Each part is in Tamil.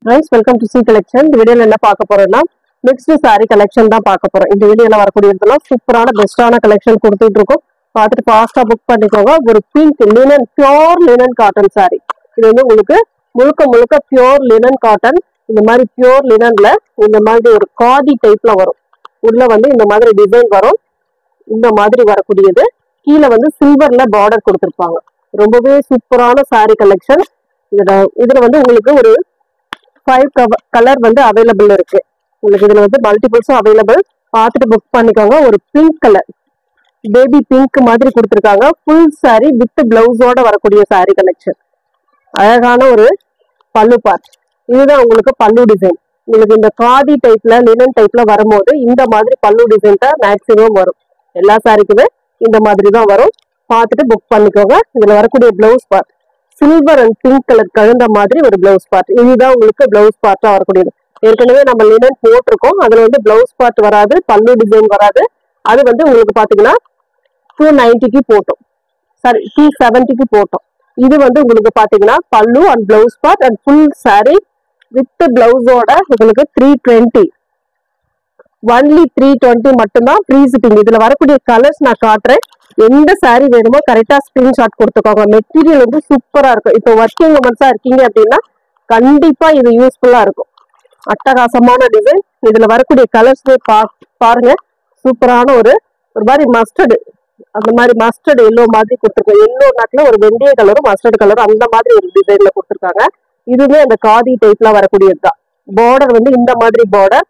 rice welcome to C collection இந்த வீடியோல என்ன பார்க்க போறோம்னா மிக்ஸ்டு saree கலெக்ஷன் தான் பார்க்க போறோம் இந்த வீடியோல வரக்கூடியதெல்லாம் சூப்பரான பெஸ்டான கலெக்ஷன் கொடுத்துட்டு இருக்கோம் பார்த்துட்டு ஃபாஸ்டா புக் பண்ணிக்கோங்க ஒரு pink linen pure linen cotton saree இது வந்து உங்களுக்கு முழுக்க முழுக்க பியோர் லினன் காட்டன் இந்த மாதிரி பியோர் லினன்ல இந்த மாதிரி ஒரு காதி டைப்ல வரும் உள்ள வந்து இந்த மாதிரி டிசைன் வரும் இந்த மாதிரி வரக்கூடியது கீழே வந்து சில்வர்ல பார்டர் கொடுத்துருப்பாங்க ரொம்பவே சூப்பரான saree கலெக்ஷன் இதுல இதுல வந்து உங்களுக்கு ஒரு ஃபைவ் கலர் வந்து அவைலபிள் இருக்கு உங்களுக்கு இதுல வந்து மல்டிபிள்ஸும் அவைலபிள் பார்த்துட்டு புக் பண்ணிக்கோங்க ஒரு பிங்க் கலர் பேபி பிங்க் மாதிரி கொடுத்துருக்காங்க ஃபுல் saree வித் பிளவுஸோட வரக்கூடிய saree கலெக்ஷன் அழகான ஒரு பல்லு பார்ட் இதுதான் உங்களுக்கு பல்லு டிசைன் உங்களுக்கு இந்த காதி டைப்ல லினன் டைப்ல வரும்போது இந்த மாதிரி பல்லு டிசைன் தான் மேக்ஸிமம் வரும் எல்லா சாரிக்குமே இந்த மாதிரி தான் வரும் பார்த்துட்டு புக் பண்ணிக்கோங்க இதுல வரக்கூடிய blouse part silver and pink colour கலந்த மாதிரி ஒரு பிளவுஸ் பார்ட் இதுதான் உங்களுக்கு பிளவுஸ் பார்ட்டா வரக்கூடியது ஏற்கனவே நம்ம லினன் போட்டிருக்கோம் அதுல வந்து பிளவுஸ் பார்ட் வராது பல்லு டிசைன் வராது அது வந்து உங்களுக்கு பாத்தீங்கன்னா டூ நைன்டிக்கு போட்டோம் சாரி டூ செவன்ட்டிக்கு போட்டோம் இது வந்து உங்களுக்கு பாத்தீங்கன்னா பல்லு and blouse part and full saree with பிளவுஸோட உங்களுக்கு three twenty only three twenty மட்டும்தான் ஃப்ரீ சிப்பிங் இதுல வரக்கூடிய கலர்ஸ் நான் காட்டுறேன் எந்த saree வேணுமோ கரெக்டா ஸ்கிரீன்ஷாட் கொடுத்துக்கோங்க மெட்டீரியல் வந்து சூப்பரா இருக்கும் இப்போ ஒர்க்கிங் உமன்ஸா இருக்கீங்க அப்படின்னா கண்டிப்பா இது யூஸ்ஃபுல்லா இருக்கும் அட்டகாசமான டிசைன் இதுல வரக்கூடிய கலர்ஸ் பா பாருங்க சூப்பரான ஒரு ஒரு மாதிரி மஸ்டர்டு அந்த மாதிரி மஸ்டர்டு எல்லோ மாதிரி கொடுத்துருக்கோம் எல்லோ நாட்டில் ஒரு வெந்தய கலரும் மஸ்டர்டு கலரும் அந்த மாதிரி ஒரு டிசைன்ல கொடுத்துருக்காங்க இதுவுமே அந்த காதி டைப்ல வரக்கூடியது தான் பார்டர் வந்து இந்த மாதிரி பார்டர்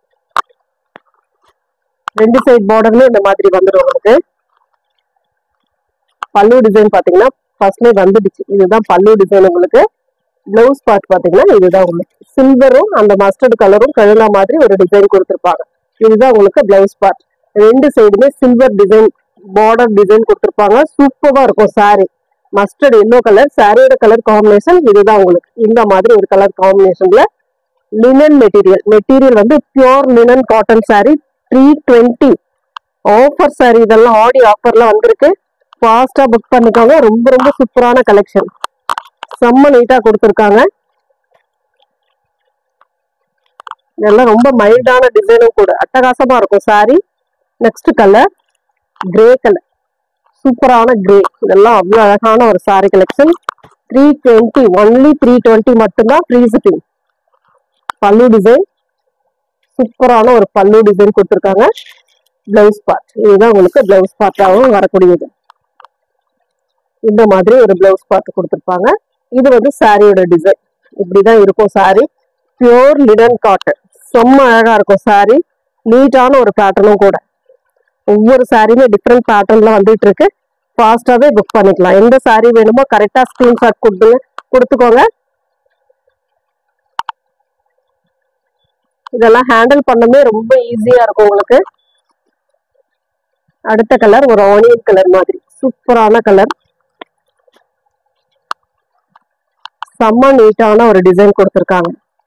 ரெண்டு சைடு பார்டர்லயும் இந்த மாதிரி வந்துடும் உங்களுக்கு பல்லு டிசைன் பாத்தீங்கன்னா ஃபர்ஸ்ட்லேயே வந்துடுச்சு இதுதான் பல்லு டிசைன் உங்களுக்கு பிளவுஸ் பார்ட் பாத்தீங்கன்னா இதுதான் உங்களுக்கு சில்வரும் அந்த மஸ்டர்ட் கலரும் கழுனா மாதிரி ஒரு டிசைன் கொடுத்துருப்பாங்க இதுதான் உங்களுக்கு பிளவுஸ் பார்ட் ரெண்டு சைடுமே சில்வர் டிசைன் பார்டர் டிசைன் கொடுத்துருப்பாங்க சூப்பரா இருக்கும் saree மஸ்டர்ட் எல்லோ கலர் சாரியோட கலர் காம்பினேஷன் இதுதான் உங்களுக்கு இந்த மாதிரி ஒரு கலர் காம்பினேஷன்ல லினன் மெட்டீரியல் மெட்டீரியல் வந்து pure linen cotton saree three twenty offer saree இதெல்லாம் ஆடி ஆஃபர்ல வந்திருக்கு ஃபாஸ்டா புக் பண்ணிக்கோங்க ரொம்ப ரொம்ப சூப்பரான கலெக்ஷன் செம்ம நீட்டா கொடுத்துருக்காங்க இதெல்லாம் ரொம்ப மைல்டான டிசைனும் கூட அட்டகாசமா இருக்கும் saree next colour grey colour சூப்பரான கிரே இதெல்லாம் அவ்வளோ அழகான ஒரு saree collection three twenty only three twenty மட்டும்தான் ஃப்ரீ சிப்பிங் பல்லு டிசைன் சூப்பரான ஒரு பல்லு டிசைன் கொடுத்துருக்காங்க பிளவுஸ் பார்ட் இதுதான் உங்களுக்கு பிளவுஸ் பார்ட்டாகவும் வரக்கூடியது இந்த மாதிரி ஒரு பிளவுஸ் பார்ட் கொடுத்துருப்பாங்க இது வந்து சாரியோட டிசைன் இப்படிதான் இருக்கும் saree பியோர் லினன் காட்டன் செம்ம அழகா இருக்கும் saree நீட்டான ஒரு பேட்டர்னும் கூட ஒவ்வொரு சாரியுமே டிஃப்ரெண்ட் பேட்டர்ன்ல வந்துட்டு இருக்கு ஃபாஸ்டாவே புக் பண்ணிக்கலாம் எந்த saree வேணுமோ கரெக்டா ஸ்கிரீன்ஷாட் கொடுத்துங்க கொடுத்துக்கோங்க இதெல்லாம் ஹேண்டில் பண்ணவே ரொம்ப ஈஸியா இருக்கும் உங்களுக்கு அடுத்த கலர் ஒரு ஆனியன் கலர் மாதிரி சூப்பரான கலர் செம்ம நீட்டான ஒரு டிசைன் கொடுத்துருக்காங்க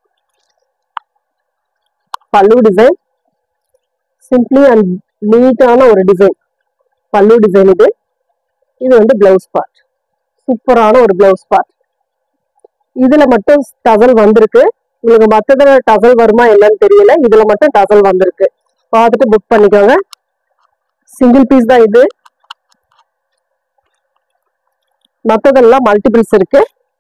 பல்லு டிசைன் சிம்பிளி அண்ட் நீட்டான ஒரு டிசைன் பல்லு டிசைன் இது இது வந்து பிளவுஸ் பார்ட் சூப்பரான ஒரு பிளவுஸ் பார்ட் இதுல மட்டும் டசல் வந்திருக்கு உங்களுக்கு மற்றதுல டசல் வருமா என்னன்னு தெரியல இதுல மட்டும் டசல் வந்திருக்கு பார்த்துட்டு புக் பண்ணிக்கோங்க சிங்கிள் பீஸ் தான் இது மற்றதெல்லாம் மல்டிபிள்ஸ் இருக்கு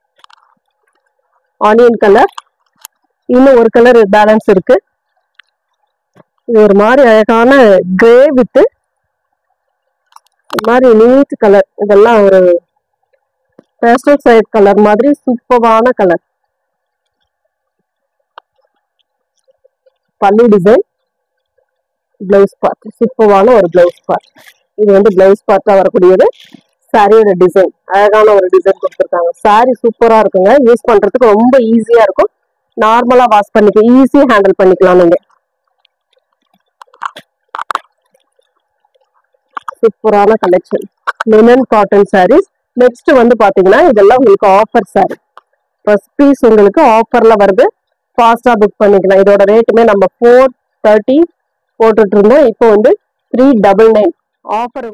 ஆனியன் கலர் இன்னும் ஒரு கலர் பேலன்ஸ் இருக்கு இது ஒரு மாதிரி அழகான கிரே வித் மாதிரி நீட் கலர் இதெல்லாம் ஒரு பேஸ்டல் சைட் கலர் மாதிரி சூப்பரான colour pallu design blouse part சூப்பரான ஒரு பிளவுஸ் பார்ட் இது வந்து பிளவுஸ் பார்ட்டா வரக்கூடியது சாரியோட டிசைன் அழகான ஒரு டிசைன் கொடுத்துருக்காங்க சாரி சூப்பரா இருக்குங்க யூஸ் பண்றதுக்கு ரொம்ப ஈஸியா இருக்கும் நார்மலா வாஷ் பண்ணிக்க ஈஸியா ஹேண்டில் பண்ணிக்கலாம் நீங்க சூப்பரான collection linen cotton sarees next வந்து பாத்தீங்கன்னா இதெல்லாம் உங்களுக்கு ஆஃபர் சாரி ஃபர்ஸ்ட் பீஸ் உங்களுக்கு ஆஃபர்ல வருது ஃபாஸ்டா புக் பண்ணிக்கலாம் இதோட ரேட்டுமே நம்ம ஃபோர் தேர்ட்டி போட்டுட்டு இருந்தோம் இப்போ வந்து த்ரீ டபுள் நைன் ஆஃபர்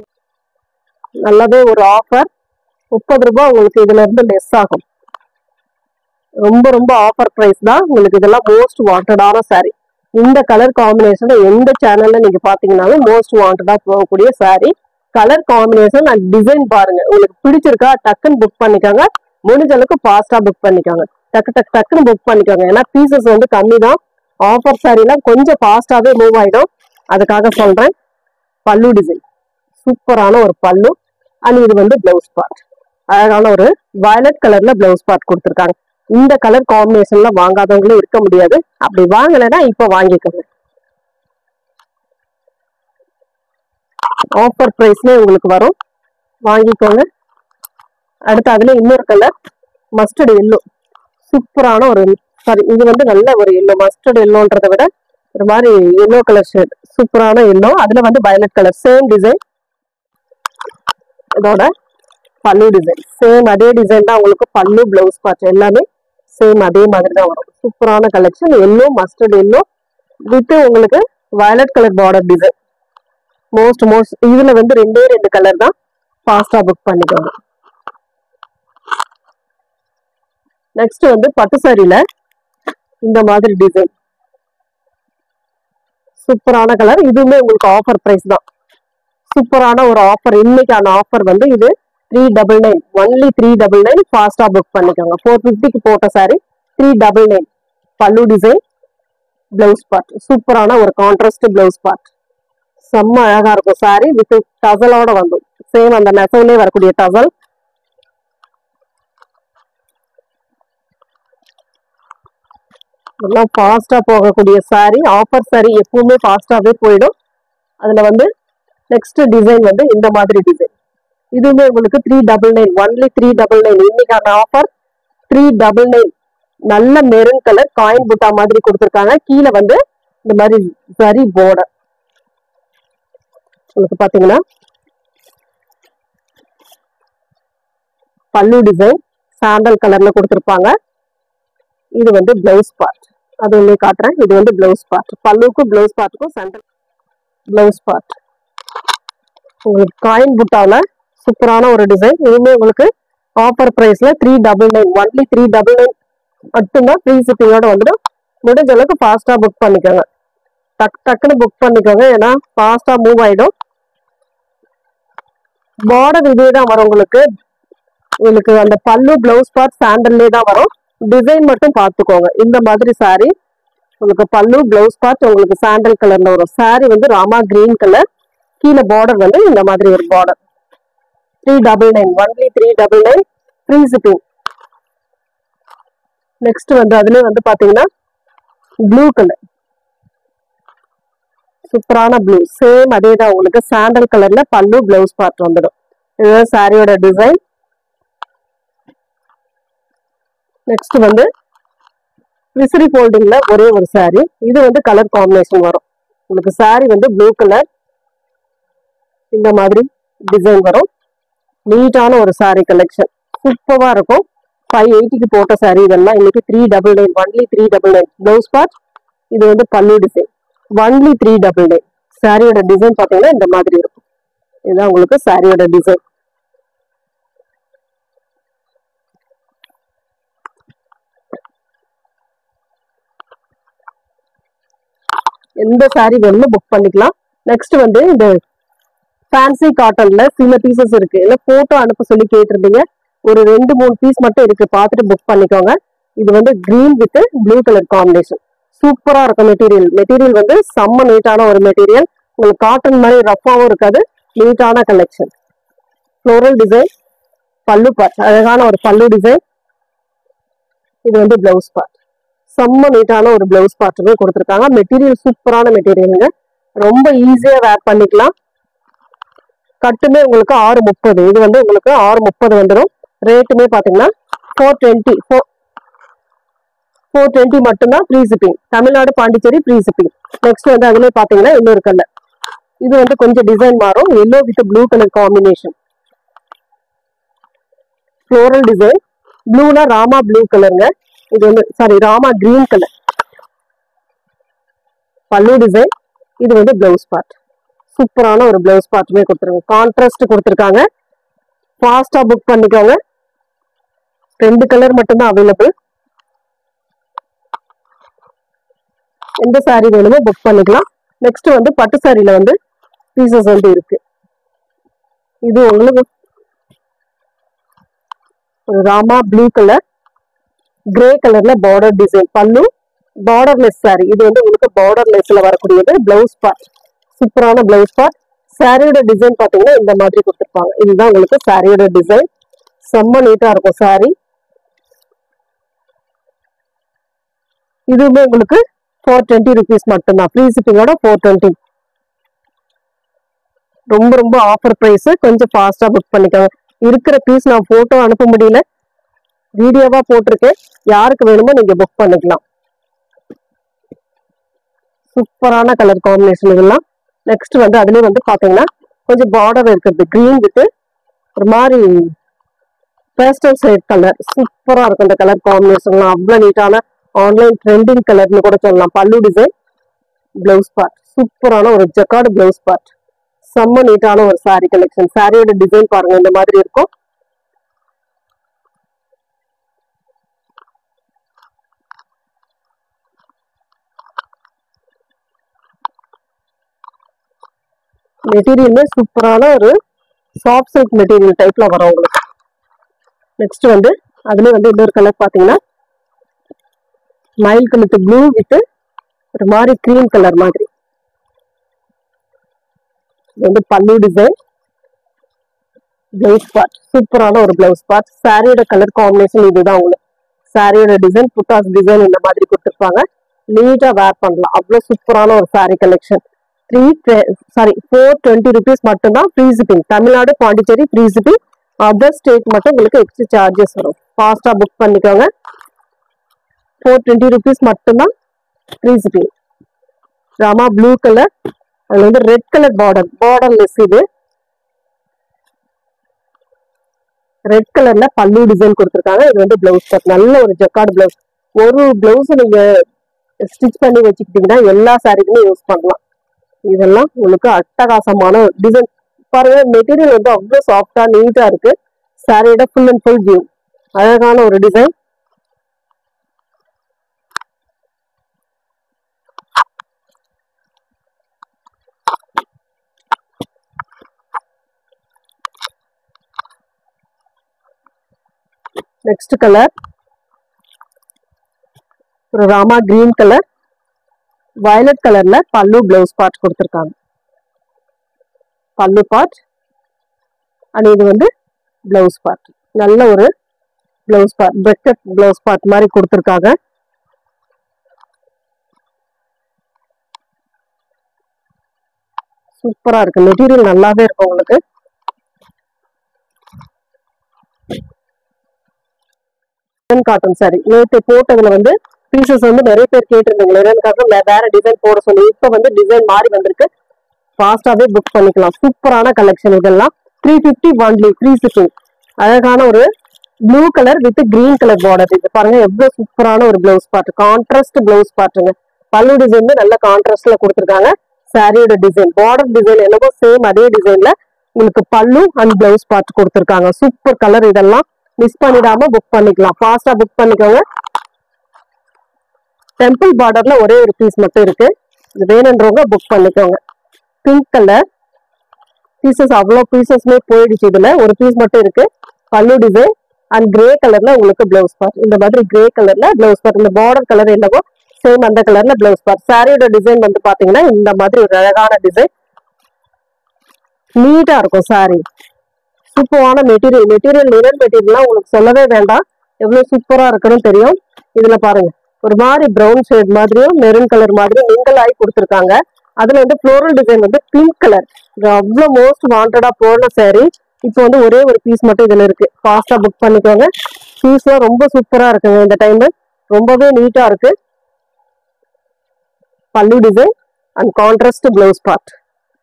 நல்லாவே ஒரு ஆஃபர் முப்பது ரூபாய் உங்களுக்கு இதுல இருந்து லெஸ் ஆகும் ரொம்ப ரொம்ப ஆஃபர் பிரைஸ் தான் உங்களுக்கு இதெல்லாம் மோஸ்ட் வாண்டடான saree இந்த கலர் காம்பினேஷன்ல எந்த சேனல்ல நீங்க பாத்தீங்கன்னாலும் மோஸ்ட் வாண்டடா போகக்கூடிய saree colour combination and design பாருங்க உங்களுக்கு பிடிச்சிருக்கா டக்குன்னு புக் பண்ணிக்கோங்க முடிஞ்ச அளவுக்கு ஃபாஸ்டா புக் பண்ணிக்கோங்க டக்கு டக்கு டக்குன்னு புக் பண்ணிக்கோங்க ஏன்னா பீசஸ் வந்து கம்மி தான் ஆஃபர் சாரிலாம் கொஞ்சம் ஃபாஸ்டாவே மூவ் ஆயிடும் அதுக்காக சொல்றேன் பல்லு டிசைன் சூப்பரான ஒரு பல்லு அண்ட் இது வந்து பிளவுஸ் பார்ட் அழகான ஒரு வயலட் கலர்ல பிளவுஸ் பார்ட் கொடுத்துருக்காங்க இந்த கலர் காம்பினேஷன்ல வாங்காதவங்களும் இருக்க முடியாது அப்படி வாங்கலைன்னா இப்ப வாங்கிக்கோங்க ஆஃபர் பிரைஸ்ல உங்களுக்கு வரும் வாங்கிக்கோங்க அடுத்து அதுல இன்னொரு கலர் மஸ்டர்ட் எல்லோ சூப்பரான ஒரு சாரி இது வந்து நல்ல ஒரு எல்லோ மஸ்டர்ட் எல்லோன்றதை விட ஒரு மாதிரி எல்லோ கலர் ஷேட் சூப்பரான எல்லோ அதுல வந்து வயலட் கலர் சேம் டிசைன் இதோட பல்லு டிசைன் சேம் அதே டிசைன் தான் உங்களுக்கு பல்லு பிளவுஸ் பார்ட் எல்லாமே சேம் அதே மாதிரி தான் வரும் சூப்பரான collection yellow mustard yellow with உங்களுக்கு violet colour border design most most இதுல வந்து ரெண்டே ரெண்டு கலர் தான் ஃபாஸ்டா புக் பண்ணிக்கோங்க நெக்ஸ்ட் வந்து பட்டு சாரியில இந்த மாதிரி டிசைன் சூப்பரான கலர் இதுவுமே உங்களுக்கு ஆஃபர் பிரைஸ் தான் சூப்பரான ஒரு ஆஃபர் இன்னைக்கான ஆஃபர் வந்து இது three double nine only three double nine ஃபாஸ்டா புக் பண்ணிக்கோங்க ஃபோர் ஃபிஃப்டிக்கு போட்ட சாரி த்ரீ டபுள் நைன் பல்லு டிசைன் பிளவுஸ் பார்ட் சூப்பரான ஒரு கான்ட்ராஸ்ட் பிளவுஸ் பார்ட் செம்ம அழகா இருக்கும் சாரி வித் டசலோட வந்து சேம் அந்த நெசவுலே வரக்கூடிய டசல் எல்லாம் ஃபாஸ்டா போகக்கூடிய சாரி ஆஃபர் சாரி எப்பவுமே ஃபாஸ்டாவே போயிடும் அதுல வந்து நெக்ஸ்ட் டிசைன் வந்து இந்த மாதிரி டிசைன் இதுவுமே உங்களுக்கு three double nine only three double nine இன்னைக்கான ஆஃபர் த்ரீ டபுள் நைன் நல்ல மெரூன் கலர் காயின் புட்டா மாதிரி கொடுத்துருக்காங்க கீழே வந்து இந்த மாதிரி சரி border உங்களுக்கு பாத்தீங்கன்னா பல்லு டிசைன் சாண்டல் கலர்ல கொடுத்துருப்பாங்க இது வந்து பிளவுஸ் பார்ட் அது ஒண்ணே காட்டுறேன் இது வந்து பிளவுஸ் பார்ட் பல்லுக்கும் பிளவுஸ் பார்ட்டுக்கும் சென்டர் பிளவுஸ் பார்ட் உங்களுக்கு காயின் புட்டாவில் சூப்பரான ஒரு டிசைன் இதுவுமே உங்களுக்கு ஆஃபர் ப்ரைஸ்ல three double nine only three double nine மட்டும்தான் ஃப்ரீ ஷிப்பிங்கோட வந்துடும் முடிஞ்ச அளவுக்கு ஃபாஸ்டா புக் பண்ணிக்கோங்க டக் டக்குன்னு புக் பண்ணிக்கோங்க ஏன்னா ஃபாஸ்டா மூவ் ஆயிடும் பார்டர் இதே தான் வரும் உங்களுக்கு உங்களுக்கு அந்த பல்லு பிளவுஸ் பார்ட் சாண்டல்லே தான் வரும் டிசைன் மட்டும் பார்த்துக்கோங்க இந்த மாதிரி saree உங்களுக்கு பல்லு பிளவுஸ் பார்ட் உங்களுக்கு சாண்டல் கலர்ல வரும் saree வந்து ராமா கிரீன் கலர் கீழே பார்டர் வந்து இந்த மாதிரி ஒரு border three double nine only three double nine free shipping next வந்து அதுலயே வந்து பாத்தீங்கன்னா ப்ளூ கலர் சூப்பரான ப்ளூ சேம் அதே தான் உங்களுக்கு சாண்டல் கலர்ல பல்லு பிளவுஸ் பார்ட் வந்துடும் இதுதான் சாரியோட டிசைன் நெக்ஸ்ட் வந்து விசிறி ஃபோல்டிங்ல ஒரே ஒரு saree இது வந்து கலர் காம்பினேஷன் வரும் உங்களுக்கு saree வந்து ப்ளூ கலர் இந்த மாதிரி டிசைன் வரும் நீட்டான ஒரு saree கலெக்ஷன் சூப்பரா இருக்கும் ஃபைவ் எயிட்டிக்கு போட்ட saree இதெல்லாம் இன்னைக்கு three double nine only three double nine blouse part இது வந்து பல்லு design only three double nine சாரியோட டிசைன் பார்த்தீங்கன்னா இந்த மாதிரி இருக்கும் இதுதான் உங்களுக்கு சாரியோட டிசைன் எந்த சாரி வேணுமோ புக் பண்ணிக்கலாம் நெக்ஸ்ட் வந்து இந்த ஃபேன்சி காட்டன்ல சில பீசஸ் இருக்கு இல்ல போட்டோ அனுப்ப சொல்லி கேட்டிருந்தீங்க ஒரு ரெண்டு மூணு பீஸ் மட்டும் இருக்கு பார்த்துட்டு புக் பண்ணிக்கோங்க இது வந்து green with blue colour combination சூப்பரா இருக்கும் மெட்டீரியல் மெட்டீரியல் வந்து செம்ம நீட்டான ஒரு மெட்டீரியல் உங்களுக்கு காட்டன் மாதிரி ரஃபாவும் இருக்காது நீட்டான collection floral design pallu part அழகான ஒரு பல்லு டிசைன் இது வந்து பிளவுஸ் பார்ட் செம்ம நீட்டான ஒரு பிளவுஸ் பார்ட்டுமே கொடுத்துருக்காங்க மெட்டீரியல் சூப்பரான மெட்டீரியலுங்க ரொம்ப ஈஸியா வேர் பண்ணிக்கலாம் கட்டுமே உங்களுக்கு ஆறு முப்பது இது வந்து உங்களுக்கு ஆறு முப்பது வந்துடும் ரேட்டுமே பாத்தீங்கன்னா four twenty four four twenty மட்டும்தான் free shipping Tamil Nadu Pondicherry free shipping next வந்து அதுலேயே பாத்தீங்கன்னா இன்னொரு கலர் இது வந்து கொஞ்சம் டிசைன் மாறும் yellow with blue colour combination floral design ப்ளூனா ராமா ப்ளூ கலருங்க இது வந்து sari Rama green colour pallu design இது வந்து பிளவுஸ் பார்ட் சூப்பரான ஒரு பிளவுஸ் பார்ட்டுமே கொடுத்துருங்க கான்ட்ராஸ்ட் கொடுத்துருக்காங்க ஃபாஸ்டா புக் பண்ணிக்கோங்க ரெண்டு கலர் மட்டும்தான் அவைலபிள் எந்த saree வேணுமோ புக் பண்ணிக்கலாம் நெக்ஸ்ட் வந்து பட்டு சாரியில வந்து பீசஸ் வந்து இருக்கு இது உங்களுக்கு ஒரு ராமா ப்ளூ கலர் கிரே கலர்ல border design pallu borderless saree இது வந்து உங்களுக்கு பார்டர்லெஸ்ல வரக்கூடியது பிளவுஸ் பார்ட் சூப்பரான பிளவுஸ் பார்ட் சாரியோட டிசைன் பாத்தீங்கன்னா இந்த மாதிரி கொடுத்துருப்பாங்க இதுதான் உங்களுக்கு சாரியோட டிசைன் செம்ம நீட்டா இருக்கும் saree இதுவுமே உங்களுக்கு ஃபோர் டுவெண்ட்டி ருபீஸ் மட்டும்தான் ஃப்ரீ ஷிப்பிங்கோட ஃபோர் டுவெண்ட்டி ரொம்ப ரொம்ப ஆஃபர் ப்ரைஸ் கொஞ்சம் ஃபாஸ்டா புக் பண்ணிக்கோங்க இருக்கிற பீஸ் நான் போட்டோ அனுப்ப முடியல வீடியோவா போட்டிருக்கேன் யாருக்கு வேணுமோ நீங்க புக் பண்ணிக்கலாம் சூப்பரான கலர் காம்பினேஷன் இதெல்லாம் நெக்ஸ்ட் வந்து அதுலயே வந்து பாத்தீங்கன்னா கொஞ்சம் பார்டர் இருக்கிறது கிரீன் வித் ஒரு மாதிரி பேஸ்டல் சைட் கலர் சூப்பரா இருக்கும் இந்த கலர் காம்பினேஷன்லாம் அவ்வளவு நீட்டான ஆன்லைன் ட்ரெண்டிங் கலர்னு கூட சொல்லலாம் பல்லு டிசைன் பிளவுஸ் பார்ட் சூப்பரான ஒரு ஜக்கார்டு பிளவுஸ் பார்ட் செம்ம நீட்டான ஒரு saree கலெக்ஷன் சாரியோட டிசைன் பாருங்க இந்த மாதிரி இருக்கும் மெட்டீரியலுமே சூப்பரான ஒரு சாஃப்ட் சில்க் மெட்டீரியல் டைப்ல வரும் உங்களுக்கு நெக்ஸ்ட் வந்து அதுல வந்து இன்னொரு கலர் பாத்தீங்கன்னா மயில் கலத்து ப்ளூ வித் ஒரு மாதிரி கிரீம் கலர் மாதிரி இது வந்து பல்லு டிசைன் பிளவுஸ் பார்ட் சூப்பரான ஒரு பிளவுஸ் பார்ட் சாரியோட கலர் காம்பினேஷன் இதுதான் உங்களுக்கு சாரியோட டிசைன் புட்டாஸ் டிசைன் இந்த மாதிரி கொடுத்துருப்பாங்க நீட்டா வேர் பண்ணலாம் அவ்வளவு சூப்பரான ஒரு sari collection three sari four twenty rupees மட்டும்தான் free shipping Tamil Nadu Pondicherry free shipping other state மட்டும் உங்களுக்கு எக்ஸ்ட்ரா சார்ஜஸ் வரும் ஃபாஸ்டா புக் பண்ணிக்கோங்க ஃபோர் டுவெண்ட்டி ருபீஸ் மட்டும்தான் free shipping Rama blue colour அதுல வந்து ரெட் கலர் பார்டர் பார்டர்லெஸ் இது ரெட் கலர்ல பல்லு டிசைன் கொடுத்துருக்காங்க இது வந்து பிளவுஸ் கட் நல்ல ஒரு ஜக்கார்டு பிளவுஸ் ஒரு பிளவுஸ் நீங்க ஸ்டிச் பண்ணி வச்சுக்கிட்டீங்கன்னா எல்லா சாரிக்குமே யூஸ் பண்ணலாம் இதெல்லாம் உங்களுக்கு அட்டகாசமான டிசைன் பாருங்க மெட்டீரியல் வந்து அவ்வளவு சாஃப்டா நீட்டா இருக்கு சாரியோட ஃபுல் அண்ட் ஃபுல் வியூ அழகான ஒரு டிசைன் நெக்ஸ்ட் கலர் ஒரு ராமா கிரீன் கலர் வயலட் கலர்ல பல்லு பிளவுஸ் பார்ட் கொடுத்துருக்காங்க பல்லு பார்ட் அண்ட் இது வந்து பிளவுஸ் பார்ட் நல்ல ஒரு பிளவுஸ் பார்ட் பெக்கட் பிளவுஸ் பார்ட் மாதிரி கொடுத்துருக்காங்க சூப்பரா இருக்கு மெட்டீரியல் நல்லாவே இருக்கும் உங்களுக்கு காட்டன் சாரி நேற்று போட்டதுல வந்து பீசஸ் வந்து நிறைய பேர் கேட்டிருந்தீங்க லினன் காட்டன் வேற டிசைன் போட சொல்லி இப்ப வந்து டிசைன் மாறி வந்திருக்கு ஃபாஸ்டாவே புக் பண்ணிக்கலாம் சூப்பரான கலெக்ஷன் இதெல்லாம் three fifty only free shipping அழகான ஒரு blue colour with green colour border இது பாருங்க எவ்வளவு சூப்பரான ஒரு பிளவுஸ் பார்ட் கான்ட்ராஸ்ட் பிளவுஸ் பார்ட்டுங்க பல்லு டிசைன் நல்ல கான்ட்ராஸ்ட்ல கொடுத்துருக்காங்க சாரியோட டிசைன் பார்டர் டிசைன் என்னவோ சேம் அதே டிசைன்ல உங்களுக்கு பல்லு அண்ட் பிளவுஸ் பார்ட் கொடுத்துருக்காங்க சூப்பர் கலர் இதெல்லாம் மிஸ் பண்ணிடாம புக் பண்ணிக்கலாம் ஃபாஸ்டா புக் பண்ணிக்கோங்க டெம்பிள் பார்டர்ல ஒரே ஒரு பீஸ் மட்டும் இருக்கு இது வேணுன்றவங்க புக் பண்ணிக்கோங்க பிங்க் கலர் பீசஸ் அவ்வளோ பீசஸ்மே போயிடுச்சு இதுல ஒரு பீஸ் மட்டும் இருக்கு பல்லு டிசைன் அண்ட் கிரே கலர்ல உங்களுக்கு பிளவுஸ் பார்ட் இந்த மாதிரி கிரே கலர்ல பிளவுஸ் பார்ட் இந்த பார்டர் கலர் என்னவோ சேம் அந்த கலர்ல பிளவுஸ் பார்ட் சாரியோட டிசைன் வந்து பாத்தீங்கன்னா இந்த மாதிரி ஒரு அழகான டிசைன் நீட்டா இருக்கும் சாரி சூப்பரான மெட்டீரியல் மெட்டீரியல் லினன் மெட்டீரியல்லாம் உங்களுக்கு சொல்லவே வேண்டாம் எவ்வளவு சூப்பரா இருக்குன்னு தெரியும் இதுல பாருங்க ஒரு மாதிரி பிரவுன் ஷேட் மாதிரியும் மெரூன் கலர் மாதிரியும் மிங்கல் ஆகி கொடுத்துருக்காங்க அதுல வந்து ஃப்ளோரல் டிசைன் வந்து பிங்க் கலர் இது அவ்வளவு மோஸ்ட் வாண்டடா போன saree இப்போ வந்து ஒரே ஒரு பீஸ் மட்டும் இதுல இருக்கு ஃபாஸ்டா புக் பண்ணிக்கோங்க பீஸ்லாம் ரொம்ப சூப்பரா இருக்குங்க இந்த டைம் ரொம்பவே நீட்டா இருக்கு pallu design and contrast blouse part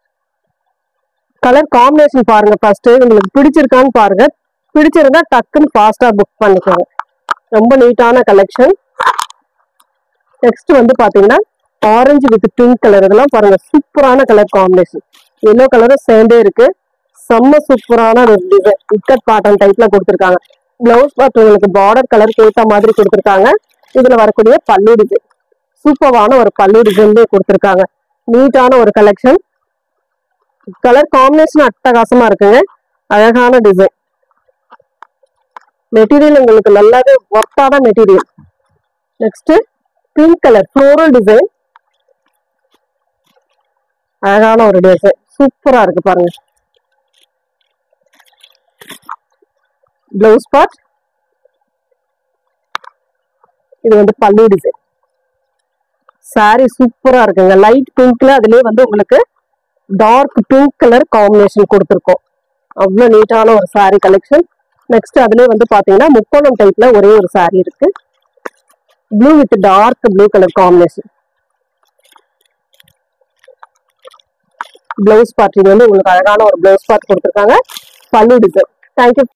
colour combination பாருங்க ஃபர்ஸ்ட் உங்களுக்கு பிடிச்சிருக்கான்னு பாருங்க பிடிச்சிருந்தா டக்குன்னு ஃபாஸ்டா புக் பண்ணிக்கோங்க ரொம்ப நீட்டான கலெக்ஷன் நெக்ஸ்ட் வந்து பாத்தீங்கன்னா ஆரஞ்சு வித் பிங்க் கலர் இதெல்லாம் பாருங்க சூப்பரான கலர் காம்பினேஷன் எல்லோ கலரும் சேர்ந்தே இருக்கு செம்ம சூப்பரான ஒரு டிசைன் இக்கட் பாட்டன் டைப்ல கொடுத்துருக்காங்க பிளவுஸ் பார்ட் உங்களுக்கு பார்டர் கலருக்கு ஏத்த மாதிரி கொடுத்துருக்காங்க இதுல வரக்கூடிய பல்லு டிசைன் சூப்பரான ஒரு பல்லு டிசைன்லேயே கொடுத்துருக்காங்க நீட்டான ஒரு கலெக்ஷன் கலர் காம்பினேஷன் அட்டகாசமா இருக்குங்க அழகான டிசைன் மெட்டீரியல் உங்களுக்கு நல்லாவே ஒர்த்தான material next pink colour floral design அழகான ஒரு டிசைன் சூப்பரா இருக்கு பாருங்க பிளவுஸ் பார்ட் இது வந்து பல்லு டிசைன் சாரி சூப்பரா இருக்குங்க லைட் பிங்க்ல அதுலயே வந்து உங்களுக்கு டார்க் பிங்க் கலர் காம்பினேஷன் கொடுத்துருக்கோம் அவ்வளோ நீட்டான ஒரு saree கலெக்ஷன் நெக்ஸ்ட் அதுலயே வந்து பாத்தீங்கன்னா முக்கோணம் டைப்ல ஒரே ஒரு saree இருக்கு blue with dark blue colour combination blouse part இது வந்து உங்களுக்கு அழகான ஒரு பிளவுஸ் பார்ட் கொடுத்துருக்காங்க பல்லு டிசைன் தேங்க்யூ